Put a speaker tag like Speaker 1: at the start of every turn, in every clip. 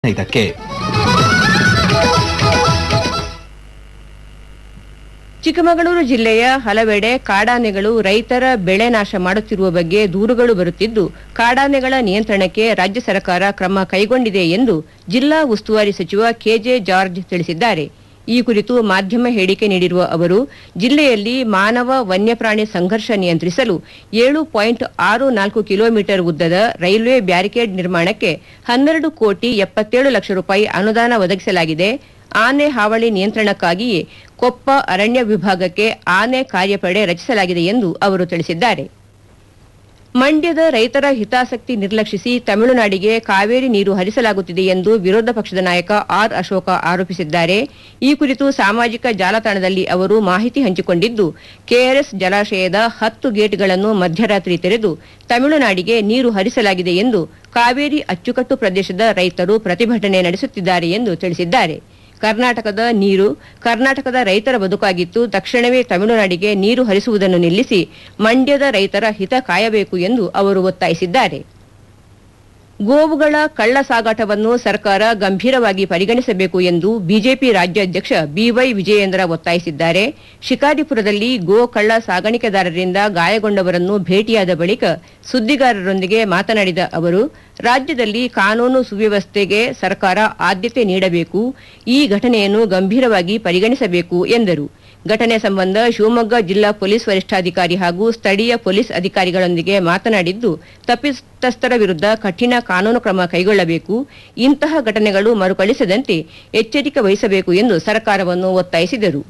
Speaker 1: ಇದಕ್ಕೆ
Speaker 2: ಚಿಕ್ಕಮಗಳೂರು ಜಿಲ್ಲೆಯ ಹಲವೆಡೆ ಕಾಡಾನೆಗಳು ರೈತರ ಬೆಳೆ ನಾಶ ಮಾಡುತ್ತಿರುವ ಬಗ್ಗೆ ದೂರುಗಳು ಬರುತ್ತಿದ್ದು ಕಾಡಾನೆಗಳ ನಿಯಂತ್ರಣಕ್ಕೆ ರಾಜ್ಯ ಸರ್ಕಾರ ಕ್ರಮ ಕೈಗೊಂಡಿದೆ ಎಂದು ಜಿಲ್ಲಾ ಉಸ್ತುವಾರಿ ಸಚಿವ ಕೆಜೆ ಜಾರ್ಜ್ ತಿಳಿಸಿದ್ದಾರೆ ಈ ಕುರಿತು ಮಾಧ್ಯಮ ಹೇಳಿಕೆ ನೀಡಿರುವ ಅವರು ಜಿಲ್ಲೆಯಲ್ಲಿ ಮಾನವ ವನ್ಯಪ್ರಾಣಿ ಸಂಘರ್ಷ ನಿಯಂತ್ರಿಸಲು ಏಳು ಪಾಯಿಂಟ್ ಆರು ನಾಲ್ಕು ಕಿಲೋಮೀಟರ್ ಉದ್ದದ ರೈಲ್ವೆ ಬ್ಯಾರಿಕೇಡ್ ನಿರ್ಮಾಣಕ್ಕೆ ಹನ್ನೆರಡು ಕೋಟಿ ಎಪ್ಪತ್ತೇಳು ಲಕ್ಷ ರೂಪಾಯಿ ಅನುದಾನ ಒದಗಿಸಲಾಗಿದೆ ಆನೆ ಹಾವಳಿ ನಿಯಂತ್ರಣಕ್ಕಾಗಿಯೇ ಕೊಪ್ಪ ಅರಣ್ಯ ವಿಭಾಗಕ್ಕೆ ಆನೆ ಕಾರ್ಯಪಡೆ ರಚಿಸಲಾಗಿದೆ ಎಂದು ಅವರು ತಿಳಿಸಿದ್ದಾರೆ ಮಂಡ್ಯದ ರೈತರ ಹಿತಾಸಕ್ತಿ ನಿರ್ಲಕ್ಷಿಸಿ ತಮಿಳುನಾಡಿಗೆ ಕಾವೇರಿ ನೀರು ಹರಿಸಲಾಗುತ್ತಿದೆ ಎಂದು ವಿರೋಧ ಪಕ್ಷದ ನಾಯಕ ಆರ್ ಅಶೋಕ ಆರೋಪಿಸಿದ್ದಾರೆ ಈ ಕುರಿತು ಸಾಮಾಜಿಕ ಜಾಲತಾಣದಲ್ಲಿ ಅವರು ಮಾಹಿತಿ ಹಂಚಿಕೊಂಡಿದ್ದು ಕೆಆರ್ಎಸ್ ಜಲಾಶಯದ ಹತ್ತು ಗೇಟ್ಗಳನ್ನು ಮಧ್ಯರಾತ್ರಿ ತೆರೆದು ತಮಿಳುನಾಡಿಗೆ ನೀರು ಹರಿಸಲಾಗಿದೆ ಎಂದು ಕಾವೇರಿ ಅಚ್ಚುಕಟ್ಟು ಪ್ರದೇಶದ ರೈತರು ಪ್ರತಿಭಟನೆ ನಡೆಸುತ್ತಿದ್ದಾರೆ ಎಂದು ತಿಳಿಸಿದ್ದಾರೆ ಕರ್ನಾಟಕದ ನೀರು ಕರ್ನಾಟಕದ ರೈತರ ಬದುಕಾಗಿತ್ತು ತಕ್ಷಣವೇ ತಮಿಳುನಾಡಿಗೆ ನೀರು ಹರಿಸುವುದನ್ನು ನಿಲ್ಲಿಸಿ ಮಂಡ್ಯದ ರೈತರ ಹಿತ ಕಾಯಬೇಕು ಎಂದು ಅವರು ಒತ್ತಾಯಿಸಿದ್ದಾರೆ ಗೋವುಗಳ ಕಳ್ಳ ಸಾಗಾಟವನ್ನು ಸರ್ಕಾರ ಗಂಭೀರವಾಗಿ ಪರಿಗಣಿಸಬೇಕು ಎಂದು ಬಿಜೆಪಿ ರಾಜ್ಯಾಧ್ಯಕ್ಷ ಬಿವೈ ವಿಜಯೇಂದ್ರ ಒತ್ತಾಯಿಸಿದ್ದಾರೆ ಶಿಕಾರಿಪುರದಲ್ಲಿ ಗೋ ಕಳ್ಳ ಸಾಗಾಣಿಕೆದಾರರಿಂದ ಗಾಯಗೊಂಡವರನ್ನು ಭೇಟಿಯಾದ ಬಳಿಕ ಸುದ್ದಿಗಾರರೊಂದಿಗೆ ಮಾತನಾಡಿದ ಅವರು ರಾಜ್ಯದಲ್ಲಿ ಕಾನೂನು ಸುವ್ಯವಸ್ಥೆಗೆ ಸರ್ಕಾರ ಆದ್ಯತೆ ನೀಡಬೇಕು ಈ ಘಟನೆಯನ್ನು ಗಂಭೀರವಾಗಿ ಪರಿಗಣಿಸಬೇಕು ಎಂದರು ಘಟನೆ ಸಂಬಂಧ ಶಿವಮೊಗ್ಗ ಜಿಲ್ಲಾ ಪೊಲೀಸ್ ವರಿಷ್ಠಾಧಿಕಾರಿ ಹಾಗೂ ಸ್ಥಳೀಯ ಪೊಲೀಸ್ ಅಧಿಕಾರಿಗಳೊಂದಿಗೆ ಮಾತನಾಡಿದ್ದು ತಪ್ಪಿತಸ್ಥರ ವಿರುದ್ಧ ಕಠಿಣ ಕಾನೂನು ಕ್ರಮ ಕೈಗೊಳ್ಳಬೇಕು ಇಂತಹ ಘಟನೆಗಳು ಮರುಕಳಿಸದಂತೆ ಎಚ್ಚರಿಕೆ ವಹಿಸಬೇಕು ಎಂದು ಸರ್ಕಾರವನ್ನು ಒತ್ತಾಯಿಸಿದರು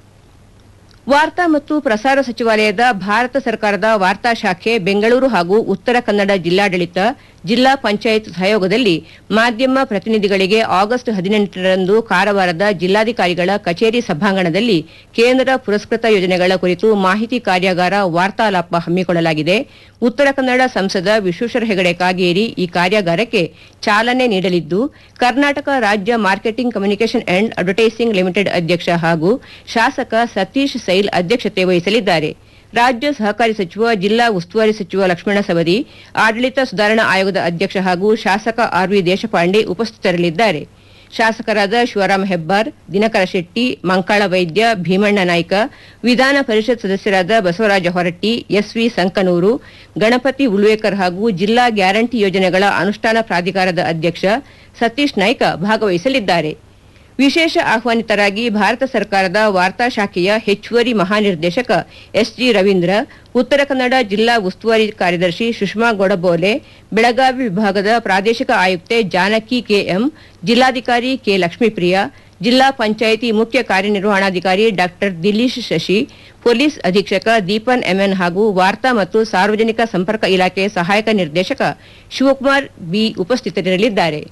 Speaker 2: ವಾರ್ತಾ ಮತ್ತು ಪ್ರಸಾರ ಸಚಿವಾಲಯದ ಭಾರತ ಸರ್ಕಾರದ ವಾರ್ತಾ ಶಾಖೆ ಬೆಂಗಳೂರು ಹಾಗೂ ಉತ್ತರ ಕನ್ನಡ ಜಿಲ್ಲಾಡಳಿತ ಜಿಲ್ಲಾ ಪಂಚಾಯತ್ ಸಹಯೋಗದಲ್ಲಿ ಮಾಧ್ಯಮ ಪ್ರತಿನಿಧಿಗಳಿಗೆ ಆಗಸ್ಟ್ ಹದಿನೆಂಟರಂದು ಕಾರವಾರದ ಜಿಲ್ಲಾಧಿಕಾರಿಗಳ ಕಚೇರಿ ಸಭಾಂಗಣದಲ್ಲಿ ಕೇಂದ್ರ ಪುರಸ್ಕೃತ ಯೋಜನೆಗಳ ಕುರಿತು ಮಾಹಿತಿ ಕಾರ್ಯಾಗಾರ ವಾರ್ತಾಲಾಪ ಹಮ್ಮಿಕೊಳ್ಳಲಾಗಿದೆ ಉತ್ತರ ಕನ್ನಡ ಸಂಸದ ವಿಶ್ವೇಶ್ವರ ಹೆಗಡೆ ಕಾಗೇರಿ ಈ ಕಾರ್ಯಾಗಾರಕ್ಕೆ ಚಾಲನೆ ನೀಡಲಿದ್ದು ಕರ್ನಾಟಕ ರಾಜ್ಯ marketing communication and advertising limited ಅಧ್ಯಕ್ಷ ಹಾಗೂ ಶಾಸಕ ಸತೀಶ್ ಸೈಲ್ ಅಧ್ಯಕ್ಷತೆ ವಹಿಸಲಿದ್ದಾರೆ ರಾಜ್ಯ ಸಹಕಾರಿ ಸಚಿವ ಜಿಲ್ಲಾ ಉಸ್ತುವಾರಿ ಸಚಿವ ಲಕ್ಷ್ಮಣ ಸವದಿ ಆಡಳಿತ ಸುಧಾರಣಾ ಆಯೋಗದ ಅಧ್ಯಕ್ಷ ಹಾಗೂ ಶಾಸಕ ಆರ್ವಿ ದೇಶಪಾಂಡೆ ಉಪಸ್ಥಿತರಿರಲಿದ್ದಾರೆ ಶಾಸಕರಾದ ಶಿವರಾಮ ಹೆಬ್ಬಾರ್ ದಿನಕರ ಶೆಟ್ಟಿ ಮಂಕಾಳ ವೈದ್ಯ ಭೀಮಣ್ಣ ನಾಯ್ಕ ವಿಧಾನ ಪರಿಷತ್ ಸದಸ್ಯರಾದ ಬಸವರಾಜ ಹೊರಟ್ಟಿ ಎಸ್ವಿ ಸಂಕನೂರು ಗಣಪತಿ ಉಳ್ವೇಕರ್ ಹಾಗೂ ಜಿಲ್ಲಾ ಗ್ಯಾರಂಟಿ ಯೋಜನೆಗಳ ಅನುಷ್ಠಾನ ಪ್ರಾಧಿಕಾರದ ಅಧ್ಯಕ್ಷ ಸತೀಶ್ ನಾಯ್ಕ ಭಾಗವಹಿಸಲಿದ್ದಾರೆ ವಿಶೇಷ ಆಹ್ವಾನಿತರಾಗಿ ಭಾರತ ಸರ್ಕಾರದ ವಾರ್ತಾ ಶಾಖೆಯ ಹೆಚ್ಚುವರಿ ಮಹಾನಿರ್ದೇಶಕ ಎಸ್ಜಿ ರವೀಂದ್ರ ಉತ್ತರ ಕನ್ನಡ ಜಿಲ್ಲಾ ಉಸ್ತುವಾರಿ ಕಾರ್ಯದರ್ಶಿ ಸುಷ್ಮಾ ಗೊಡಬೋಲೆ ಬೆಳಗಾವಿ ವಿಭಾಗದ ಪ್ರಾದೇಶಿಕ ಆಯುಕ್ತೆ ಜಾನಕಿ ಕೆಎಂ ಜಿಲ್ಲಾಧಿಕಾರಿ ಕೆ ಲಕ್ಷ್ಮೀಪ್ರಿಯ ಜಿಲ್ಲಾ ಪಂಚಾಯಿತಿ ಮುಖ್ಯ ಕಾರ್ಯನಿರ್ವಹಣಾಧಿಕಾರಿ ಡಾ ದಿಲೀಶ್ ಶಶಿ ಪೊಲೀಸ್ ಅಧೀಕ್ಷಕ ದೀಪನ್ ಎಂಎನ್ ಹಾಗೂ ವಾರ್ತಾ ಮತ್ತು ಸಾರ್ವಜನಿಕ ಸಂಪರ್ಕ ಇಲಾಖೆ ಸಹಾಯಕ ನಿರ್ದೇಶಕ ಶಿವಕುಮಾರ್ ಬಿ ಉಪಸ್ಥಿತರಿರಲಿದ್ದಾರೆ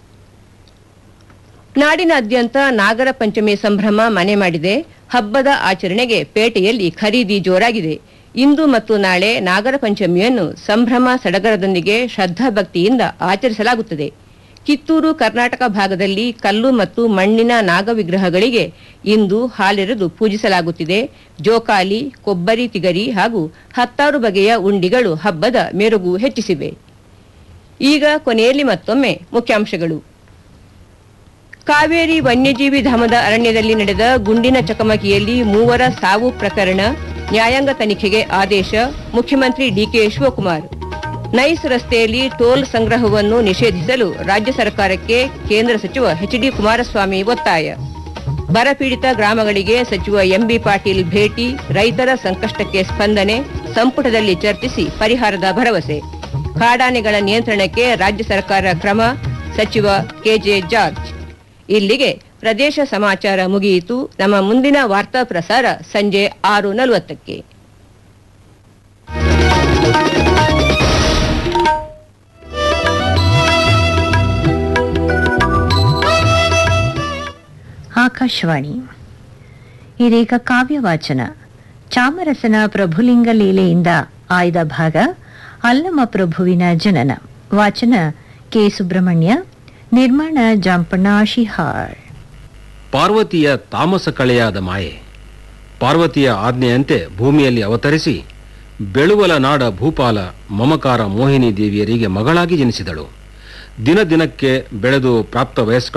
Speaker 2: ನಾಡಿನಾದ್ಯಂತ ನಾಗರ ಪಂಚಮಿ ಸಂಭ್ರಮ ಮನೆ ಮಾಡಿದೆ ಹಬ್ಬದ ಆಚರಣೆಗೆ ಪೇಟೆಯಲ್ಲಿ ಖರೀದಿ ಜೋರಾಗಿದೆ ಇಂದು ಮತ್ತು ನಾಳೆ ನಾಗರ ಪಂಚಮಿಯನ್ನು ಸಂಭ್ರಮ ಸಡಗರದೊಂದಿಗೆ ಶ್ರದ್ಧಾಭಕ್ತಿಯಿಂದ ಆಚರಿಸಲಾಗುತ್ತದೆ ಕಿತ್ತೂರು ಕರ್ನಾಟಕ ಭಾಗದಲ್ಲಿ ಕಲ್ಲು ಮತ್ತು ಮಣ್ಣಿನ ನಾಗ ವಿಗ್ರಹಗಳಿಗೆ ಇಂದು ಹಾಲೆರೆದು ಪೂಜಿಸಲಾಗುತ್ತಿದೆ ಜೋಕಾಲಿ ಕೊಬ್ಬರಿ ತಿಗರಿ ಹಾಗೂ ಹತ್ತಾರು ಬಗೆಯ ಉಂಡಿಗಳು ಹಬ್ಬದ ಮೆರುಗು ಹೆಚ್ಚಿಸಿವೆ ಈಗ ಕೊನೆಯಲ್ಲಿ ಮತ್ತೊಮ್ಮೆ ಮುಖ್ಯಾಂಶಗಳು ಕಾವೇರಿ ವನ್ಯಜೀವಿ ಧಾಮದ ಅರಣ್ಯದಲ್ಲಿ ನಡೆದ ಗುಂಡಿನ ಚಕಮಕಿಯಲ್ಲಿ ಮೂವರ ಸಾವು ಪ್ರಕರಣ ನ್ಯಾಯಾಂಗ ತನಿಖೆಗೆ ಆದೇಶ ಮುಖ್ಯಮಂತ್ರಿ ಡಿಕೆ ಶಿವಕುಮಾರ್ ನೈಸ್ ರಸ್ತೆಯಲ್ಲಿ ಟೋಲ್ ಸಂಗ್ರಹವನ್ನು ನಿಷೇಧಿಸಲು ರಾಜ್ಯ ಸರ್ಕಾರಕ್ಕೆ ಕೇಂದ್ರ ಸಚಿವ ಎಚ್ಡಿ ಕುಮಾರಸ್ವಾಮಿ ಒತ್ತಾಯ ಬರಪೀಡಿತ ಗ್ರಾಮಗಳಿಗೆ ಸಚಿವ ಎಂಬಿ ಪಾಟೀಲ್ ಭೇಟಿ ರೈತರ ಸಂಕಷ್ಟಕ್ಕೆ ಸ್ಪಂದನೆ ಸಂಪುಟದಲ್ಲಿ ಚರ್ಚಿಸಿ ಪರಿಹಾರದ ಭರವಸೆ ಕಾಡಾನೆಗಳ ನಿಯಂತ್ರಣಕ್ಕೆ ರಾಜ್ಯ ಸರ್ಕಾರ ಕ್ರಮ ಸಚಿವ ಕೆಜೆ ಜಾರ್ಜ್ ಇಲ್ಲಿಗೆ ಪ್ರದೇಶ ಸಮಾಚಾರ ಮುಗಿಯಿತು ನಮ್ಮ ಮುಂದಿನ ವಾರ್ತಾ ಪ್ರಸಾರ ಸಂಜೆ ಆರು ನಲವತ್ತಕ್ಕೆ
Speaker 3: ಆಕಾಶವಾಣಿ ಇದೀಗ ಕಾವ್ಯವಾಚನ ಚಾಮರಸನ ಪ್ರಭುಲಿಂಗ ಲೀಲೆಯಿಂದ ಆಯ್ದ ಭಾಗ ಅಲ್ಲಮ ಪ್ರಭುವಿನ ಜನನ ವಾಚನ ಕೆ ಸುಬ್ರಹ್ಮಣ್ಯ ನಿರ್ಮಾಣ ಜಾಂಪಣ್ಣ ಶಿಹಾಳ್
Speaker 4: ಪಾರ್ವತಿಯ ತಾಮಸ ಕಳೆಯಾದ ಮಾಯೆ ಪಾರ್ವತಿಯ ಆಜ್ಞೆಯಂತೆ ಭೂಮಿಯಲ್ಲಿ ಅವತರಿಸಿ ಬೆಳುವಲ ನಾಡ ಭೂಪಾಲ ಮಮಕಾರ ಮೋಹಿನಿ ದೇವಿಯರಿಗೆ ಮಗಳಾಗಿ ಜನಿಸಿದಳು ದಿನ ದಿನಕ್ಕೆ ಬೆಳೆದು ಪ್ರಾಪ್ತ ವಯಸ್ಕ